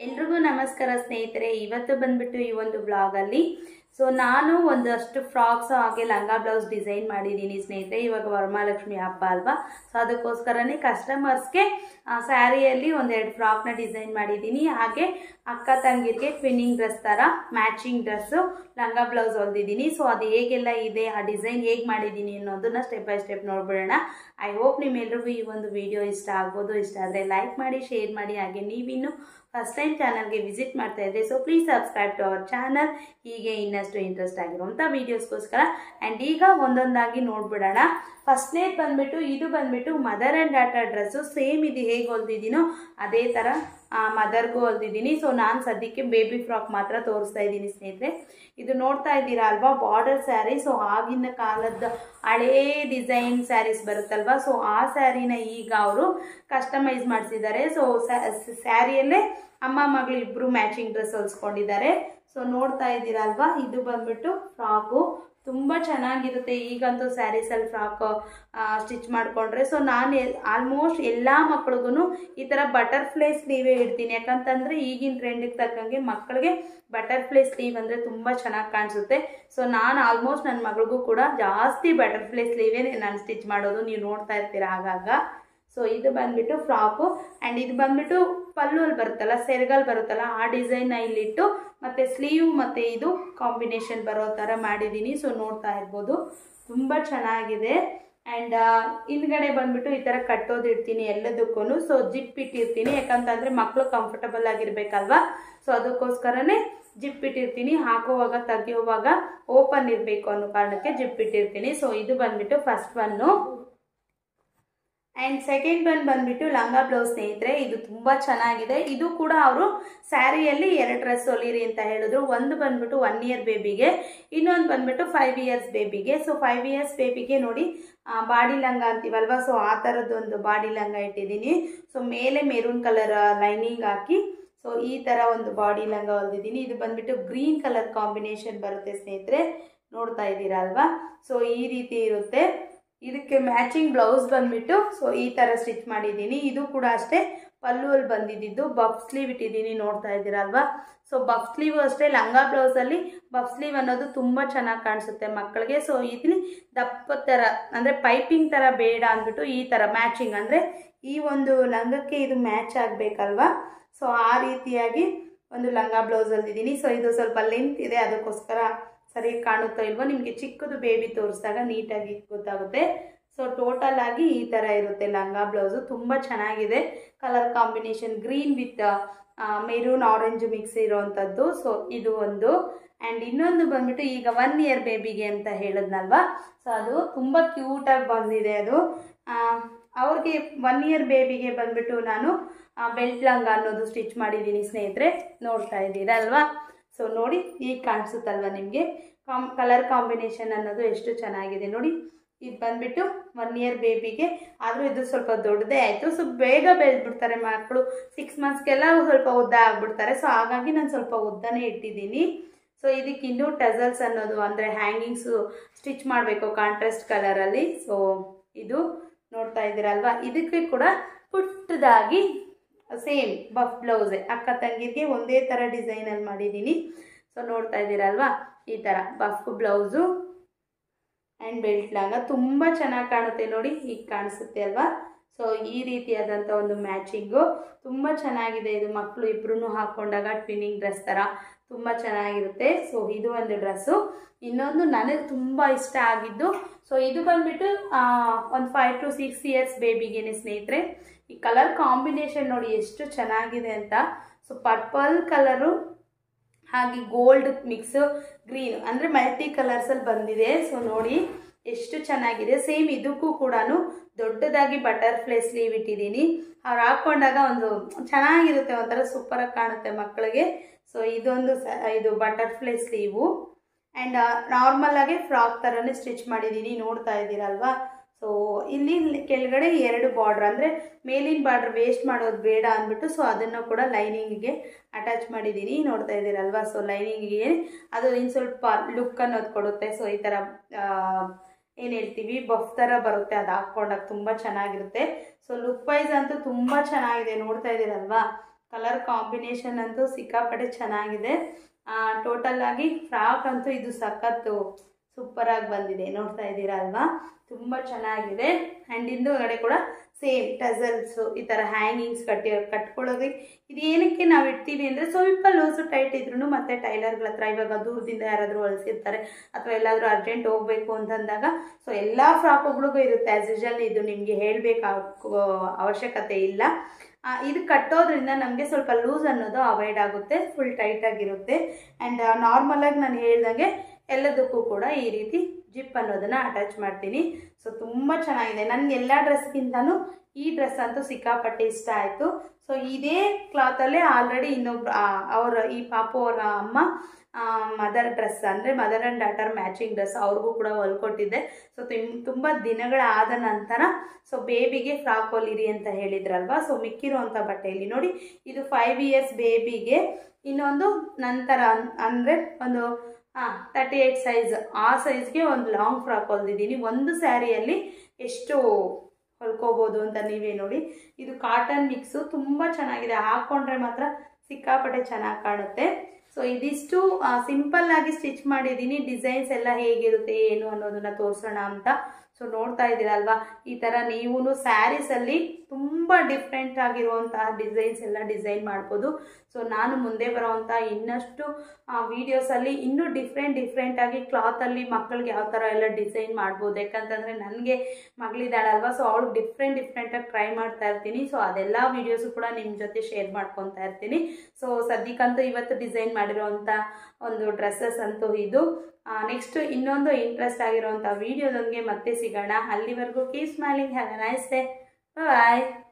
ಎಲ್ರಿಗೂ ನಮಸ್ಕಾರ ಸ್ನೇಹಿತರೆ ಇವತ್ತು ಬಂದ್ಬಿಟ್ಟು ಈ ಒಂದು ಬ್ಲಾಗಲ್ಲಿ ಸೊ ನಾನು ಒಂದಷ್ಟು ಫ್ರಾಕ್ಸ್ ಹಾಗೆ ಲಂಗ ಬ್ಲೌಸ್ ಡಿಸೈನ್ ಮಾಡಿದ್ದೀನಿ ಸ್ನೇಹಿತರೆ ಇವಾಗ ವರಮಹಾಲಕ್ಷ್ಮಿ ಹಬ್ಬ ಅಲ್ವಾ ಸೊ ಅದಕ್ಕೋಸ್ಕರನೇ ಕಸ್ಟಮರ್ಸ್ಗೆ ಸ್ಯಾರಿಯಲ್ಲಿ ಒಂದೆರಡು ಫ್ರಾಕ್ನ ಡಿಸೈನ್ ಮಾಡಿದ್ದೀನಿ ಹಾಗೆ ಅಕ್ಕ ತಂಗಿರಿಗೆ ಟ್ವಿನ್ನಿಂಗ್ ಡ್ರೆಸ್ ಥರ ಮ್ಯಾಚಿಂಗ್ ಡ್ರೆಸ್ಸು ಲಂಗ ಬ್ಲೌಸ್ ಹೊಲ್ದಿದ್ದೀನಿ ಸೊ ಅದು ಹೇಗೆಲ್ಲ ಇದೆ ಆ ಡಿಸೈನ್ ಹೇಗೆ ಮಾಡಿದ್ದೀನಿ ಅನ್ನೋದನ್ನ ಸ್ಟೆಪ್ ಬೈ ಸ್ಟೆಪ್ ನೋಡ್ಬಿಡೋಣ ಐ ಹೋಪ್ ನಿಮ್ಮೆಲ್ರಿಗೂ ಈ ಒಂದು ವಿಡಿಯೋ ಇಷ್ಟ ಆಗ್ಬೋದು ಇಷ್ಟ ಆದರೆ ಲೈಕ್ ಮಾಡಿ ಶೇರ್ ಮಾಡಿ ಹಾಗೆ ನೀವಿನ್ನು ಫಸ್ಟ್ ಟೈಮ್ ಚಾನಲ್ಗೆ ವಿಸಿಟ್ ಮಾಡ್ತಾ ಇದ್ದೆ so please subscribe to our channel ಹೀಗೆ ಇನ್ನಷ್ಟು ಇಂಟ್ರೆಸ್ಟ್ ಆಗಿರುವಂಥ ವೀಡಿಯೋಸ್ಗೋಸ್ಕರ ಆ್ಯಂಡ್ ಈಗ ಒಂದೊಂದಾಗಿ ನೋಡ್ಬಿಡೋಣ ಫಸ್ಟ್ನೇದು ಬಂದ್ಬಿಟ್ಟು ಇದು ಬಂದ್ಬಿಟ್ಟು mother and daughter dress same ಇದು ಹೇಗೆ ಹೊಲ್ದಿದ್ದೀನೋ ಅದೇ ಥರ ಮದರ್ಗೂ ಹೊಲ್ದಿದ್ದೀನಿ ಸೊ ನಾನು ಸದ್ಯಕ್ಕೆ ಬೇಬಿ ಫ್ರಾಕ್ ಮಾತ್ರ ತೋರಿಸ್ತಾ ಇದ್ದೀನಿ ಸ್ನೇಹಿತರೆ ಇದು ನೋಡ್ತಾ ಇದ್ದೀರಾ ಅಲ್ವಾ ಬಾರ್ಡರ್ ಸ್ಯಾರಿ ಸೊ ಆಗಿನ ಕಾಲದ ಹಳೇ ಡಿಸೈನ್ ಸ್ಯಾರೀಸ್ ಬರುತ್ತಲ್ವಾ ಸೊ ಆ ಸ್ಯಾರಿನ ಈಗ ಅವರು ಕಸ್ಟಮೈಸ್ ಮಾಡಿಸಿದ್ದಾರೆ ಸೊ ಸ್ಯಾರಿಯಲ್ಲೇ ಅಮ್ಮ ಮಗಳು ಇಬ್ಬರು ಮ್ಯಾಚಿಂಗ್ ಡ್ರೆಸ್ ಹೊಲ್ಸ್ಕೊಂಡಿದ್ದಾರೆ ಸೊ ನೋಡ್ತಾ ಇದ್ದೀರಾ ಅಲ್ವಾ ಇದು ಬಂದ್ಬಿಟ್ಟು ಫ್ರಾಕು ತುಂಬ ಚೆನ್ನಾಗಿರುತ್ತೆ ಈಗಂತೂ ಸ್ಯಾರೀಸಲ್ಲಿ ಫ್ರಾಕ್ ಸ್ಟಿಚ್ ಮಾಡಿಕೊಂಡ್ರೆ ಸೊ ನಾನು ಆಲ್ಮೋಸ್ಟ್ ಎಲ್ಲ ಮಕ್ಳಿಗೂ ಈ ಥರ ಬಟರ್ಫ್ಲೈ ಸ್ಲೀವೇ ಇಡ್ತೀನಿ ಯಾಕಂತಂದರೆ ಈಗಿನ ಟ್ರೆಂಡಿಗೆ ತಕ್ಕಂಗೆ ಮಕ್ಕಳಿಗೆ ಬಟರ್ಫ್ಲೈ ಸ್ಲೀವ್ ಅಂದರೆ ತುಂಬ ಚೆನ್ನಾಗಿ ಕಾಣಿಸುತ್ತೆ ಸೊ ನಾನು ಆಲ್ಮೋಸ್ಟ್ ನನ್ನ ಮಗಳಿಗೂ ಕೂಡ ಜಾಸ್ತಿ ಬಟರ್ಫ್ಲೈ ಸ್ಲೀವೇ ನಾನು ಸ್ಟಿಚ್ ಮಾಡೋದು ನೀವು ನೋಡ್ತಾ ಇರ್ತೀರ ಆಗಾಗ ಸೊ ಇದು ಬಂದ್ಬಿಟ್ಟು ಫ್ರಾಕು ಆ್ಯಂಡ್ ಇದು ಬಂದ್ಬಿಟ್ಟು ಪಲ್ಲುವಲ್ಲಿ ಬರುತ್ತಲ್ಲ ಸೆರಗಲ್ಲಿ ಬರುತ್ತಲ್ಲ ಆ ಡಿಸೈನ್ನ ಇಲ್ಲಿಟ್ಟು ಮತ್ತು ಸ್ಲೀವ್ ಮತ್ತು ಇದು ಕಾಂಬಿನೇಷನ್ ಬರೋ ಥರ ಮಾಡಿದ್ದೀನಿ ಸೊ ನೋಡ್ತಾ ಇರ್ಬೋದು ತುಂಬ ಚೆನ್ನಾಗಿದೆ ಆ್ಯಂಡ್ ಹಿಂದ್ಗಡೆ ಬಂದ್ಬಿಟ್ಟು ಈ ಥರ ಕಟ್ಟೋದು ಇಡ್ತೀನಿ ಎಲ್ಲದಕ್ಕೂ ಸೊ ಜಿಪ್ ಇಟ್ಟಿರ್ತೀನಿ ಯಾಕಂತಂದರೆ ಮಕ್ಕಳು ಕಂಫರ್ಟಬಲ್ ಆಗಿರ್ಬೇಕಲ್ವಾ ಸೊ ಅದಕ್ಕೋಸ್ಕರನೇ ಜಿಪ್ ಇಟ್ಟಿರ್ತೀನಿ ಹಾಕುವಾಗ ತೆಗಿಯುವಾಗ ಓಪನ್ ಇರಬೇಕು ಅನ್ನೋ ಕಾರಣಕ್ಕೆ ಜಿಪ್ ಇಟ್ಟಿರ್ತೀನಿ ಸೊ ಇದು ಬಂದ್ಬಿಟ್ಟು first one and second one ಬಂದ್ಬಿಟ್ಟು ಲಂಗ ಬ್ಲೌಸ್ ಸ್ನೇಹಿತರೆ ಇದು ತುಂಬ ಚೆನ್ನಾಗಿದೆ ಇದು ಕೂಡ ಅವರು ಸ್ಯಾರಿಯಲ್ಲಿ ಎರಡು ಡ್ರೆಸ್ ಹೊಲಿರಿ ಅಂತ ಹೇಳಿದ್ರು ಒಂದು ಬಂದ್ಬಿಟ್ಟು ಒನ್ ಇಯರ್ ಬೇಬಿಗೆ ಇನ್ನೊಂದು ಬಂದ್ಬಿಟ್ಟು ಫೈವ್ ಇಯರ್ಸ್ ಬೇಬಿಗೆ ಸೊ ಫೈವ್ ಇಯರ್ಸ್ ಬೇಬಿಗೆ ನೋಡಿ ಬಾಡಿ ಲಂಗ ಅಂತೀವಲ್ವಾ ಸೊ ಆ ಥರದ್ದೊಂದು ಬಾಡಿ ಲಂಗ ಇಟ್ಟಿದ್ದೀನಿ ಸೊ ಮೇಲೆ ಮೆರೂನ್ ಕಲರ್ ಲೈನಿಂಗ್ ಹಾಕಿ ಸೊ ಈ ಥರ ಒಂದು ಬಾಡಿ ಲಂಗ ಹೊಲ್ದಿದ್ದೀನಿ ಇದು ಬಂದ್ಬಿಟ್ಟು ಗ್ರೀನ್ ಕಲರ್ ಕಾಂಬಿನೇಷನ್ ಬರುತ್ತೆ ಸ್ನೇಹಿತರೆ ನೋಡ್ತಾ ಇದ್ದೀರಾ ಅಲ್ವಾ ಸೊ ಈ ರೀತಿ ಇರುತ್ತೆ ಇದಕ್ಕೆ ಮ್ಯಾಚಿಂಗ್ ಬ್ಲೌಸ್ ಬಂದ್ಬಿಟ್ಟು ಸೊ ಈ ಥರ ಸ್ಟಿಚ್ ಮಾಡಿದ್ದೀನಿ ಇದು ಕೂಡ ಅಷ್ಟೇ ಪಲ್ಲುವಲ್ಲಿ ಬಂದಿದ್ದು ಬಫ್ ಸ್ಲೀವ್ ಇಟ್ಟಿದ್ದೀನಿ ನೋಡ್ತಾ ಇದ್ದೀರಲ್ವಾ ಸೊ ಬಫ್ ಸ್ಲೀವ್ ಅಷ್ಟೇ ಲಂಗ ಬ್ಲೌಸಲ್ಲಿ ಬಫ್ ಸ್ಲೀವ್ ಅನ್ನೋದು ತುಂಬ ಚೆನ್ನಾಗಿ ಕಾಣಿಸುತ್ತೆ ಮಕ್ಕಳಿಗೆ ಸೊ ಇಲ್ಲಿ ದಪ್ಪ ಥರ ಅಂದರೆ ಪೈಪಿಂಗ್ ಥರ ಬೇಡ ಅಂದ್ಬಿಟ್ಟು ಈ ಥರ ಮ್ಯಾಚಿಂಗ್ ಅಂದರೆ ಈ ಒಂದು ಲಂಗಕ್ಕೆ ಇದು ಮ್ಯಾಚ್ ಆಗಬೇಕಲ್ವಾ ಸೊ ಆ ರೀತಿಯಾಗಿ ಒಂದು ಲಂಗ ಬ್ಲೌಸ್ ಹೊಲ್ದಿದ್ದೀನಿ ಸೊ ಇದು ಸ್ವಲ್ಪ ಲೆಂತ್ ಇದೆ ಅದಕ್ಕೋಸ್ಕರ ಸರಿಯಾಗಿ ಕಾಣುತ್ತೋ ಇಲ್ವೋ ನಿಮಗೆ ಚಿಕ್ಕದು ಬೇಬಿ ತೋರಿಸಿದಾಗ ನೀಟಾಗಿ ಗೊತ್ತಾಗುತ್ತೆ ಸೊ ಟೋಟಲ್ ಆಗಿ ಈ ಥರ ಇರುತ್ತೆ ಲಂಗ ಬ್ಲೌಸು ತುಂಬ ಚೆನ್ನಾಗಿದೆ colour combination green with maroon orange mix ಇರೋವಂಥದ್ದು ಸೊ ಇದು ಒಂದು ಆ್ಯಂಡ್ ಇನ್ನೊಂದು ಬಂದ್ಬಿಟ್ಟು ಈಗ ಒನ್ ಇಯರ್ ಬೇಬಿಗೆ ಅಂತ ಹೇಳಿದ್ನಲ್ವಾ ಸೊ ಅದು ತುಂಬ ಕ್ಯೂಟಾಗಿ ಬಂದಿದೆ ಅದು ಅವ್ರಿಗೆ ಒನ್ ಇಯರ್ ಬೇಬಿಗೆ ಬಂದ್ಬಿಟ್ಟು ನಾನು ಬೆಲ್ಟ್ ಲಂಗ ಅನ್ನೋದು ಸ್ಟಿಚ್ ಮಾಡಿದ್ದೀನಿ ಸ್ನೇಹಿತರೆ ನೋಡ್ತಾ ಇದ್ದೀರಾ ಅಲ್ವಾ ಸೊ ನೋಡಿ ಈಗ ಕಾಣಿಸುತ್ತಲ್ವ ನಿಮಗೆ ಕಾಮ್ ಕಲರ್ ಕಾಂಬಿನೇಷನ್ ಅನ್ನೋದು ಎಷ್ಟು ಚೆನ್ನಾಗಿದೆ ನೋಡಿ ಇದು ಬಂದ್ಬಿಟ್ಟು ಒನ್ ಇಯರ್ ಬೇಬಿಗೆ ಆದರೂ ಇದು ಸ್ವಲ್ಪ ದೊಡ್ಡದೇ ಆಯಿತು ಸೊ ಬೇಗ ಬೆಳೆದ್ಬಿಡ್ತಾರೆ ಮಕ್ಕಳು ಸಿಕ್ಸ್ ಮಂತ್ಸ್ಗೆಲ್ಲ ಸ್ವಲ್ಪ ಉದ್ದ ಆಗ್ಬಿಡ್ತಾರೆ ಸೊ ಹಾಗಾಗಿ ನಾನು ಸ್ವಲ್ಪ ಉದ್ದನೇ ಇಟ್ಟಿದ್ದೀನಿ ಸೊ ಇದಕ್ಕೆ ಇನ್ನೂ ಟಜಲ್ಸ್ ಅನ್ನೋದು ಅಂದರೆ ಹ್ಯಾಂಗಿಂಗ್ಸು ಸ್ಟಿಚ್ ಮಾಡಬೇಕು ಕಾಂಟ್ರಾಸ್ಟ್ ಕಲರಲ್ಲಿ ಸೊ ಇದು ನೋಡ್ತಾ ಇದ್ದೀರಲ್ವಾ ಇದಕ್ಕೆ ಕೂಡ ಪುಟ್ಟದಾಗಿ ಸೇಮ್ ಬಫ್ ಬ್ಲೌಸೆ ಅಕ್ಕ ತಂಗಿರಿಗೆ ಒಂದೇ ಥರ ಡಿಸೈನಲ್ಲಿ ಮಾಡಿದ್ದೀನಿ ಸೊ ನೋಡ್ತಾ ಇದ್ದೀರಲ್ವಾ ಈ ಥರ ಬಫ್ ಬ್ಲೌಸು ಆ್ಯಂಡ್ ಬೆಲ್ಟ್ ಲಾಂಗ ತುಂಬ ಚೆನ್ನಾಗಿ ಕಾಣುತ್ತೆ ನೋಡಿ ಈಗ ಕಾಣಿಸುತ್ತೆ ಅಲ್ವಾ ಸೊ ಈ ರೀತಿಯಾದಂಥ ಒಂದು ಮ್ಯಾಚಿಂಗು ತುಂಬ ಚೆನ್ನಾಗಿದೆ ಇದು ಮಕ್ಕಳು ಇಬ್ಬರೂ ಹಾಕ್ಕೊಂಡಾಗ ಟ್ವಿನ್ನಿಂಗ್ ಡ್ರೆಸ್ ಥರ ತುಂಬ ಚೆನ್ನಾಗಿರುತ್ತೆ ಸೊ ಇದು ಒಂದು ಡ್ರೆಸ್ಸು ಇನ್ನೊಂದು ನನಗೆ ತುಂಬ ಇಷ್ಟ ಆಗಿದ್ದು ಸೊ ಇದು ಬಂದುಬಿಟ್ಟು ಒಂದು ಫೈವ್ ಟು ಸಿಕ್ಸ್ ಇಯರ್ಸ್ ಬೇಬಿಗೇನೆ ಸ್ನೇಹಿತರೆ ಈ ಕಲರ್ ಕಾಂಬಿನೇಷನ್ ನೋಡಿ ಎಷ್ಟು ಚೆನ್ನಾಗಿದೆ ಅಂತ ಸೊ ಪರ್ಪಲ್ ಕಲರು ಹಾಗೆ ಗೋಲ್ಡ್ ಮಿಕ್ಸು ಗ್ರೀನ್ ಅಂದರೆ ಮಲ್ಟಿ ಕಲರ್ಸಲ್ಲಿ ಬಂದಿದೆ ಸೊ ನೋಡಿ ಎಷ್ಟು ಚೆನ್ನಾಗಿದೆ ಸೇಮ್ ಇದಕ್ಕೂ ಕೂಡ ದೊಡ್ಡದಾಗಿ ಬಟರ್ಫ್ಲೈ ಸ್ಲೀವ್ ಇಟ್ಟಿದ್ದೀನಿ ಅವ್ರು ಹಾಕ್ಕೊಂಡಾಗ ಒಂದು ಚೆನ್ನಾಗಿರುತ್ತೆ ಒಂಥರ ಸೂಪರಾಗಿ ಕಾಣುತ್ತೆ ಮಕ್ಕಳಿಗೆ ಸೊ ಇದೊಂದು ಸ ಇದು ಬಟರ್ಫ್ಲೈ ಸ್ಲೀವು ಆ್ಯಂಡ್ ನಾರ್ಮಲಾಗಿ ಫ್ರಾಕ್ ಥರನೇ ಸ್ಟಿಚ್ ಮಾಡಿದ್ದೀನಿ ನೋಡ್ತಾ ಇದ್ದೀರಲ್ವಾ ಸೊ ಇಲ್ಲಿ ಕೆಳಗಡೆ ಎರಡು ಬಾರ್ಡ್ರ್ ಅಂದರೆ ಮೇಲಿನ ಬಾರ್ಡ್ರ್ ವೇಸ್ಟ್ ಮಾಡೋದು ಬೇಡ ಅಂದ್ಬಿಟ್ಟು ಸೊ ಅದನ್ನು ಕೂಡ ಲೈನಿಂಗಿಗೆ ಅಟ್ಯಾಚ್ ಮಾಡಿದ್ದೀನಿ ನೋಡ್ತಾ ಇದ್ದೀರಲ್ವಾ ಸೊ ಲೈನಿಂಗಿಗೆ ಅದು ಇನ್ನು ಸ್ವಲ್ಪ ಲುಕ್ ಅನ್ನೋದು ಕೊಡುತ್ತೆ ಸೊ ಈ ಥರ ಏನು ಹೇಳ್ತೀವಿ ಬಫ್ ಥರ ಬರುತ್ತೆ ಅದು ಹಾಕ್ಕೊಂಡಾಗ ತುಂಬ ಚೆನ್ನಾಗಿರುತ್ತೆ ಸೊ ಲುಕ್ ವೈಸ್ ಅಂತೂ ತುಂಬ ಚೆನ್ನಾಗಿದೆ ನೋಡ್ತಾ ಇದ್ದೀರಲ್ವಾ ಕಲರ್ ಕಾಂಬಿನೇಷನ್ ಅಂತೂ ಸಿಕ್ಕಾಪಟ್ಟೆ ಚೆನ್ನಾಗಿದೆ ಟೋಟಲ್ ಆಗಿ ಫ್ರಾಕ್ ಅಂತೂ ಇದು ಸಖತ್ತು ಸೂಪರಾಗಿ ಬಂದಿದೆ ನೋಡ್ತಾ ಇದ್ದೀರಾ ಅಲ್ವಾ ತುಂಬ ಚೆನ್ನಾಗಿದೆ ಆ್ಯಂಡ್ ಹಿಂದುಗಡೆ ಕೂಡ ಸೇಮ್ ಟಸಲ್ಸು ಈ ಥರ ಹ್ಯಾಂಗಿಂಗ್ಸ್ ಕಟ್ಟಿ ಕಟ್ಕೊಳ್ಳೋದು ಇದು ಏನಕ್ಕೆ ನಾವು ಇಡ್ತೀವಿ ಅಂದರೆ ಸ್ವಲ್ಪ ಲೂಸು ಟೈಟ್ ಇದ್ರೂ ಮತ್ತೆ ಟೈಲರ್ಗಳ ಹತ್ರ ಇವಾಗ ದೂರದಿಂದ ಯಾರಾದರೂ ಹೊಲಿಸಿರ್ತಾರೆ ಅಥವಾ ಎಲ್ಲಾದರೂ ಅರ್ಜೆಂಟ್ ಹೋಗಬೇಕು ಅಂತಂದಾಗ ಸೊ ಎಲ್ಲ ಫ್ರಾಕ್ಗಳಿಗೂ ಇರುತ್ತೆ ಆ್ಯಸ್ ಯೂಶಲ್ ಇದು ನಿಮಗೆ ಹೇಳಬೇಕು ಅವಶ್ಯಕತೆ ಇಲ್ಲ ಆ, ಇದು ಕಟ್ಟೋದ್ರಿಂದ ನಮಗೆ ಸ್ವಲ್ಪ ಲೂಸ್ ಅನ್ನೋದು ಅವಾಯ್ಡ್ ಆಗುತ್ತೆ ಫುಲ್ ಟೈಟ್ ಆಗಿರುತ್ತೆ ಆ್ಯಂಡ್ ನಾರ್ಮಲಾಗಿ ನಾನು ಹೇಳ್ದಂಗೆ ಎಲ್ಲದಕ್ಕೂ ಕೂಡ ಈ ರೀತಿ ಜಿಪ್ ಅನ್ನೋದನ್ನು ಅಟ್ಯಾಚ್ ಮಾಡ್ತೀನಿ ಸೊ ತುಂಬ ಚೆನ್ನಾಗಿದೆ ನನಗೆ ಎಲ್ಲ ಡ್ರೆಸ್ಗಿಂತನೂ ಈ ಡ್ರೆಸ್ ಅಂತೂ ಸಿಕ್ಕಾಪಟ್ಟೆ ಇಷ್ಟ ಆಯಿತು ಸೊ ಇದೇ ಕ್ಲಾತಲ್ಲೇ ಆಲ್ರೆಡಿ ಇನ್ನೊಬ್ರು ಅವರ ಈ ಪಾಪು ಅವರ ಅಮ್ಮ ಮದರ್ ಡ್ರೆಸ್ ಅಂದರೆ mother and daughter matching dress ಅವ್ರಿಗೂ ಕೂಡ ಹೊಲ್ಕೊಟ್ಟಿದ್ದೆ ಸೊ ತುಂಬ ದಿನಗಳಾದ ನಂತರ ಸೊ ಬೇಬಿಗೆ ಫ್ರಾಕ್ ಹೊಲಿರಿ ಅಂತ ಹೇಳಿದ್ರಲ್ವಾ ಸೊ ಮಿಕ್ಕಿರುವಂಥ ಬಟ್ಟೆಯಲ್ಲಿ ನೋಡಿ ಇದು ಫೈವ್ ಇಯರ್ಸ್ ಬೇಬಿಗೆ ಇನ್ನೊಂದು ನಂತರ ಅಂದರೆ ಒಂದು ಹಾಂ ತರ್ಟಿ ಏಯ್ಟ್ ಸೈಜ್ ಆ ಸೈಜ್ಗೆ ಒಂದು ಲಾಂಗ್ ಫ್ರಾಕ್ ಹೊಲ್ದಿದ್ದೀನಿ ಒಂದು ಸ್ಯಾರಿಯಲ್ಲಿ ಎಷ್ಟು ಹೊಲ್ಕೋಬೋದು ಅಂತ ನೀವೇ ನೋಡಿ ಇದು ಕಾಟನ್ ಮಿಕ್ಸು ತುಂಬ ಚೆನ್ನಾಗಿದೆ ಹಾಕ್ಕೊಂಡ್ರೆ ಮಾತ್ರ ಸಿಕ್ಕಾಪಟ್ಟೆ ಚೆನ್ನಾಗಿ ಕಾಣುತ್ತೆ ಸೊ ಇದಿಷ್ಟು ಸಿಂಪಲ್ ಆಗಿ ಸ್ಟಿಚ್ ಮಾಡಿದ್ದೀನಿ ಡಿಸೈನ್ಸ್ ಎಲ್ಲ ಹೇಗಿರುತ್ತೆ ಏನು ಅನ್ನೋದನ್ನ ತೋರಿಸೋಣ ಅಂತ ಸೊ ನೋಡ್ತಾ ಇದ್ದೀರಲ್ವಾ ಈ ಥರ ನೀವು ಸ್ಯಾರೀಸಲ್ಲಿ ತುಂಬ ಡಿಫ್ರೆಂಟ್ ಆಗಿರುವಂತಹ ಡಿಸೈನ್ಸ್ ಎಲ್ಲ ಡಿಸೈನ್ ಮಾಡ್ಬೋದು ಸೊ ನಾನು ಮುಂದೆ ಬರೋವಂಥ ಇನ್ನಷ್ಟು ವೀಡಿಯೋಸಲ್ಲಿ ಇನ್ನೂ ಡಿಫ್ರೆಂಟ್ ಡಿಫ್ರೆಂಟಾಗಿ ಕ್ಲಾತಲ್ಲಿ ಮಕ್ಕಳಿಗೆ ಯಾವ ಥರ ಎಲ್ಲ ಡಿಸೈನ್ ಮಾಡ್ಬೋದು ಯಾಕಂತಂದರೆ ನನಗೆ ಮಗಳಿದ್ದಾಳಲ್ವ ಸೊ ಅವಳು ಡಿಫ್ರೆಂಟ್ ಡಿಫ್ರೆಂಟಾಗಿ ಟ್ರೈ ಮಾಡ್ತಾ ಇರ್ತೀನಿ ಸೊ ಅದೆಲ್ಲ ವೀಡಿಯೋಸು ಕೂಡ ನಿಮ್ಮ ಜೊತೆ ಶೇರ್ ಮಾಡ್ಕೊತಾ ಇರ್ತೀನಿ ಸೊ ಸದ್ಯಕ್ಕಂತೂ ಇವತ್ತು ಡಿಸೈನ್ ಮಾಡಿರೋವಂಥ ಒಂದು ಡ್ರೆಸ್ಸಸ್ ಅಂತೂ ಇದು ನೆಕ್ಸ್ಟ್ ಇನ್ನೊಂದು ಇಂಟ್ರೆಸ್ಟ್ ಆಗಿರೋವಂಥ ವೀಡಿಯೋದೊಂದಿಗೆ ಮತ್ತೆ ಸಿಗೋಣ ಅಲ್ಲಿವರೆಗೂ keep smiling have a nice day bye